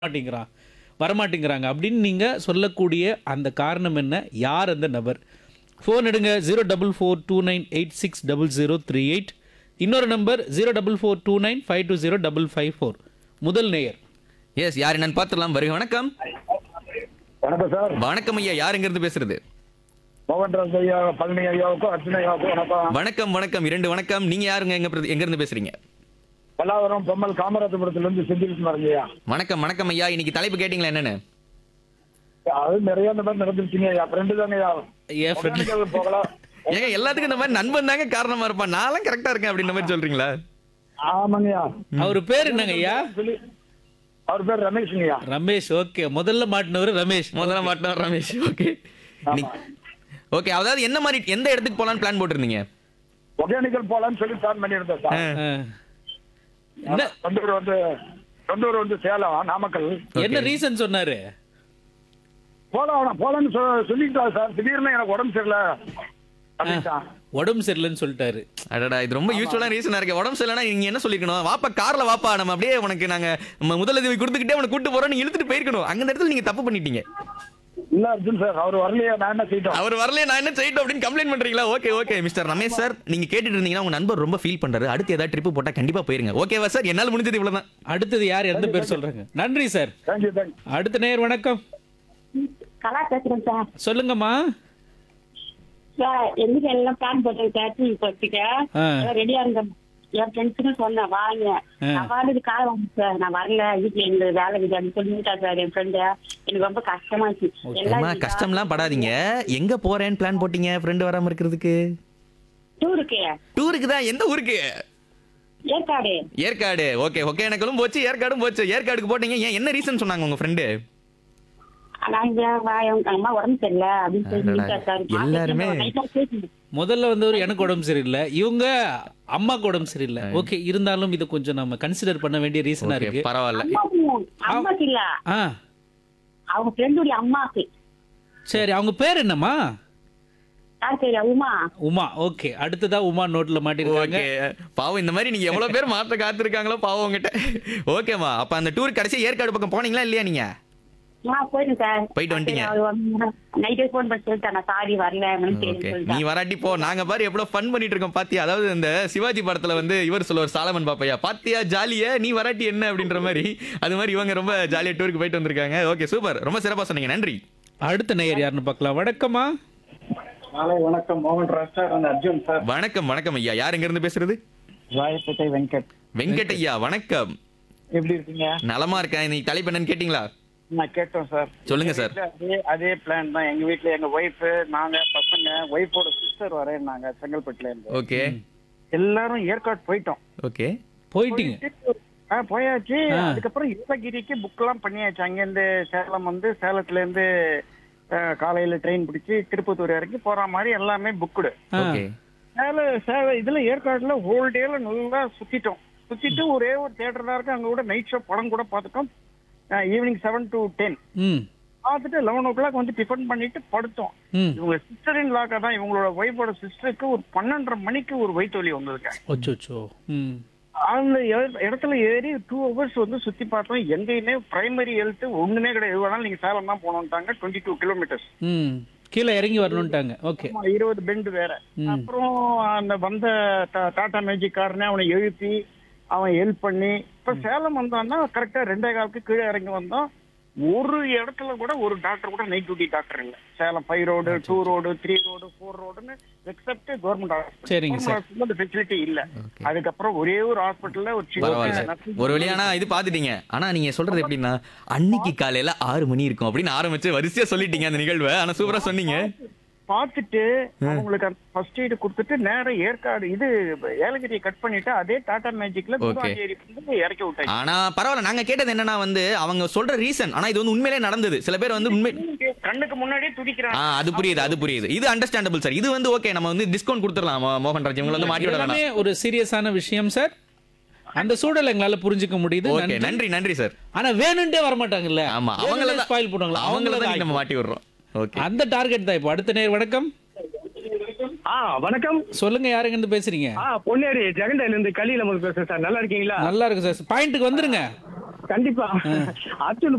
மாட்டேங்கிறான் வரமாட்டேங்கிறாங்க அப்படின்னு நீங்கள் சொல்லக்கூடிய அந்த காரணம் என்ன யார் அந்த நபர் ஃபோன் எடுங்க zero double four two nine eight six double zero three eight இன்னொரு number zero double four two nine five two zero double five four முதல் நேயர் எஸ் யார் என்னன்னு பார்த்துடலாம் வருக வணக்கம் வணக்கம் சார் வணக்கம் ஐயா யார் எங்க இருந்து பேசுறது மோகன் ராஜ் ஐயா பழனி ஐயாவுக்கும் அர்ச்சனை ஐயாவுக்கும் வணக்கம் வணக்கம் வணக்கம் இரண்டு வணக்கம் நீங்க யாருங்க எங்க பிர- எங்க இருந்து பேசுறீங்க பல்லாவரம் பொம்மல் காமராஜபுரத்துல இருந்து செந்தில்குமார் ஐயா வணக்கம் வணக்கம் ஐயா இன்னைக்கு தலைப்பு கேட்டீங்களா என்னன்னு அது நிறைய இந்த மாதிரி நடந்துருச்சுங்க ஐயா ஃப்ரெண்டு தாங்க ஐயா என் friend. ஒகேனக்கல் போகலாம் ஏங்க எல்லாத்துக்கும் இந்த மாதிரி நண்பன் தாங்க காரணமா இருப்பான் நான்லாம் கரெக்டா இருக்கேன் அப்படின்ற மாதிரி சொல்றீங்களா ஆமாங்கய்யா அவர் பேர் என்னங்க ஐயா சொல்லி அவர் பேர் ரமேஷ்ங்க ஐயா ரமேஷ் ஓகே முதல்ல மாட்டினவர் ரமேஷ் முதல்ல மாட்டோம் ரமேஷ் ஓகே ஓகே அதாவது என்ன மாதிரி எந்த இடத்துக்கு போலான்னு பிளான் போட்டிருந்தீங்க ஒகேனக்கல் போலாம்னு சொல்லி பிளான் பண்ணியிருந்தேன் சார் ஆ. என்ன சொந்த ஊர் வந்து சொந்த ஊர் வந்து சேலம் நாமக்கல் என்ன ரீசன் சொன்னாரு போலாம் போலாம்னு சொ- சொல்லிட்டா சார் திடீர்னு எனக்கு உடம்பு சரியில்லை அப்படின்ட்டான் உடம்பு சரியில்லைன்னு சொல்லிட்டாரு அடடா இது ரொம்ப யூஸ்ஃபுல்லான ரீசனா இருக்கு உடம்பு சரியில்லைனா நீங்க என்ன சொல்லிக்கணும் வாப்பா கார்ல வாப்பா நம்ம அப்படியே உனக்கு நாங்க ம- முதலுதவி கொடுத்துக்கிட்டே உனக்கு கூட்டு போறோம் நீங்க இழுத்துட்டு போயிருக்கணும் அங்க இந்த இடத்துல நீங்க தப்பு பண்ணிட்டீங்க இல்ல அர்ஜுன் சார் அவர் வரலையா நான் என்ன செய்யட்டும் அவர் வரலையே நான் என்ன செய்யட்டும் அப்படின்னு கம்ப்ளைண்ட் பண்றீங்களா okay okay mister Ramesh sir நீங்க கேட்டுட்டு இருந்தீங்கன்னா உங்க நண்பர் ரொம்ப ஃபீல் பண்றாரு அடுத்து ஏதாவது ட்ரிப் போட்டா கண்டிப்பா போயிருங்க ஓகேவா சார் என்னால முடிஞ்சது இவ்வளவுதான் அடுத்தது யார் எந்த பேர் சொல்றாங்க நன்றி சார் தேங்க்யூ தேங்க்யூ அடுத்த நேயர் வணக்கம் கலா பேசுறேன் சார் சொல்லுங்கம்மா சார் எங்களுக்கு எல்லாம் பிளான் போட்டு டூர் போட்டுக்க ஆ. ரெடியா இருங்க என் ஃப்ரெண்ட்ஸுக்கு சொன்னேன் வாங்க ஆ. நான் வாழ்றது காலம் வாங்க சார் நான் வரல வீட்டுல எங்க வேலை இருக்குது அப்படின்னு சொல்லிட்டா சார் என் ஃப்ரெண்டு எனக்கு ரொம்ப கஷ்டமாச்சு அம்மா கஷ்டம்லாம் படாதீங்க எங்க போறேன்னு பிளான் போட்டீங்க ஃப்ரெண்டு வராம இருக்கிறதுக்கு டூருக்கு டூருக்கு தான் எந்த ஊருக்கு ஏற்காடு ஏற்காடு ஓகே ஓகே எனக்கும் போச்சு ஏற்காடும் போச்சு ஏற்காடுக்கு போட்டீங்க ஏன் என்ன ரீசன் சொன்னாங்க உங்க ஃப்ரெண்டு நாங்க வா எங்க அம்மா உடம்பு சரியில்லை அப்படின்னு சொல்லிட்டா சார் எல்லாருமே. நைட்டா பேசுங்க முதல்ல வந்தவர் எனக்கு உடம்பு சரியில்லை இவங்க அம்மாக்கு உடம்பு சரியில்லை ஓகே இருந்தாலும் இதை கொஞ்சம் நம்ம கன்சிடர் பண்ண வேண்டிய ரீசனா ஓகே இருக்கு பரவாயில்ல அம்மாக்கு அம்மாக்கு இல்ல ஆ அவங்க ஃப்ரெண்டுடைய அம்மாக்கு சரி அவங்க பேர் என்னம்மா யார் தெரியா உமா உமா ஓகே அடுத்ததா உமா நோட்ல மாட்டிருக்காங்க ஓகே பாவம் இந்த மாதிரி நீங்க எவ்வளவு பேர் மாத்த காத்திருக்காங்களோ பாவம் உங்ககிட்ட ஓகேமா அப்ப அந்த டூர் கடைசி ஏற்காடு பக்கம் போனீங்களா இல்லையா நீங்க நான் போயிட்டேன் சார் போயிட்டு வந்துட்டீங்க. நைட்டே ஃபோன் பண்ணி சொல்லிட்டேன் நான் சாரி வரல அப்படின்னு ஓகே தெரியும் நீ சொல்லிட்டேன் வராட்டி போ நாங்க பாரு எவ்வளவு ஃபன் பண்ணிட்டு இருக்கோம் பாத்தியா அதாவது இந்த சிவாஜி படத்துல வந்து இவர் சொல்லுவார் சாலமன் பாப்பையா பாத்தியா ஜாலியா நீ வராட்டி என்ன அப்படின்ற மாதிரி அது மாதிரி இவங்க ரொம்ப ஜாலியா டூருக்கு போயிட்டு வந்திருக்காங்க ஓகே சூப்பர் ரொம்ப சிறப்பா சொன்னீங்க நன்றி அடுத்த நேயர் யாருன்னு பார்க்கலாம் வணக்கம்மா நாளை வணக்கம் மோகன் ராஜ் சார் அந்த அர்ஜுன் சார் வணக்கம் வணக்கம் ஐயா யார் எங்க இருந்து பேசுறது ராயப்பேட்டை வெங்கட் வெங்கட் ஐயா வணக்கம் எப்படி இருக்கீங்க நலமா இருக்கேன் இன்னைக்கு தலைப்பு என்னன்னு கேட்டீங்களா நான் கேட்டோம் சார் சொல்லுங்க சார் வீட்ல அதே அதே பிளான் தான் எங்க வீட்ல எங்க ஒய்ஃப் நாங்க பசங்க ஒய்ஃபோட சிஸ்டர் வரேன்னாங்க செங்கல்பட்டுல இருந்து ஓகே எல்லாரும் ஏற்காடு போயிட்டோம் ஓகே போயிட்டீங்க ஆ, போயாச்சு ஆ. அதுக்கப்புறம் யோககிரிக்கு புக் எல்லாம் பண்ணியாச்சு அங்க இருந்து சேலம் வந்து சேலத்துல இருந்து ஆ, காலையில ட்ரெயின் பிடிச்சி திருப்பத்தூர் இறங்கி போற மாதிரி எல்லாமே புக்குடு ஆ. ஓகே சேல சேல இதுல ஏற்காடுல ஹோல் டேல நல்லா சுத்திட்டோம் சுத்திட்டு ஒரே ஒரு தியேட்டர் தான் இருக்கு அங்க கூட நைட் ஷோ படம் கூட பார்த்துட்டோம் ஈவினிங் செவன் டு டென் ம் பார்த்துட்டு லெவன் ஓ கிளாக் வந்து டிஃபன் பண்ணிட்டு படுத்தோம் ம் இவங்க சிஸ்டரின் லாக்கா தான் இவங்களோட ஒய்ஃபோட சிஸ்டருக்கு ஒரு பன்னெண்டரை மணிக்கு ஒரு வயிற்று வலி வந்திருக்கேன் ஒச்சோச்சோ ம் அந்த இட- இடத்துல ஏறி டூ ஹவர்ஸ் வந்து சுத்தி பார்த்தோம் எங்கேயுமே பிரைமரி ஹெல்த் ஒண்ணுமே கிடையாது எது வேணாலும் நீங்க சேலம் தான் போனோம்ட்டாங்க டுவெண்ட்டி டூ கிலோமீட்டர்ஸ் ம் கீழே இறங்கி வரணுன்ட்டாங்க ஓகே இருபது பெண்டு வேற அப்புறம் அந்த வந்த டா- டாடா மேஜிக் காரனே அவனை எழுப்பி அவன் ஹெல்ப் பண்ணி இப்ப சேலம் வந்தான்னா கரெக்டா ரெண்டே காலுக்கு கீழே இறங்கி வந்தோம் ஒரு இடத்துல கூட ஒரு டாக்டர் கூட நைட் டியூட்டி டாக்டர் இல்ல Salem five road two road three road four ரோடுன்னு எக்ஸப்ட் கவர்மெண்ட் சரிங்க சார். ஹாஸ்பிட்டல் ஃபெசிலிட்டி இல்ல அதுக்கப்புறம் ஒரே ஒரு ஹாஸ்பிட்டல்ல ஒரு பரவாயில்ல சின்ன சார் ஒரு வழியானா இது பாத்துட்டீங்க ஆனா நீங்க சொல்றது எப்படின்னா அன்னைக்கு காலையில ஆறு மணி இருக்கும் அப்படின்னு ஆரம்பிச்சு வரிசையா சொல்லிட்டீங்க அந்த நிகழ்வை ஆனா சூப்பரா சொன்னீங்க பார்த்துட்டு அவங்களுக்கு ஃபர்ஸ்ட் எய்டு கொடுத்துட்டு நேரா ஏற்காடு இது ஏலகிரியை கட் பண்ணிட்டு அதே டாடா மேஜிக்ல குருவாஞ்சேரி வந்து இறக்கி விட்டாங்க ஆனா பரவாயில்ல நாங்க கேட்டது என்னன்னா வந்து அவங்க சொல்ற ரீசன் ஆனா இது வந்து உண்மையிலே நடந்தது சில பேர் வந்து உண்மை கண்ணுக்கு முன்னாடியே துடிக்கிறாங்க ஆ அது புரியுது அது புரியுது இது அண்டர்ஸ்டாண்டபிள் சார் இது வந்து ஓகே நம்ம வந்து டிஸ்கவுண்ட் கொடுத்துடலாம் மோ- மோகன்ராஜ் இவங்களை வந்து மாட்டி விட எல்லாமே வேணாம் ஒரு சீரியஸான விஷயம் சார் அந்த சூழலை எங்களால புரிஞ்சுக்க முடியுது ஓகே நன்றி. நன்றி நன்றி சார் ஆனா வேணும்ட்டே வர மாட்டாங்கல்ல ஆமா அவங்கள தான் ஸ்பாயில் பண்ணுவாங்களா அவங்கள அவங்கள தான் நம்ம மாட்டி விடுறோம் ஓகே அந்த டார்கெட் தான் இப்போ அடுத்த நேர் வணக்கம் ஆ வணக்கம் சொல்லுங்க யாருங்க இருந்து பேசுறீங்க ஆ பொன்னேரி ஜெகண்டையில இருந்து கலியில முதல் பேசுறேன் சார் நல்லா இருக்கீங்களா நல்லா இருக்கு சார் பாயிண்ட்டுக்கு வந்துருங்க கண்டிப்பா அர்ஜுன்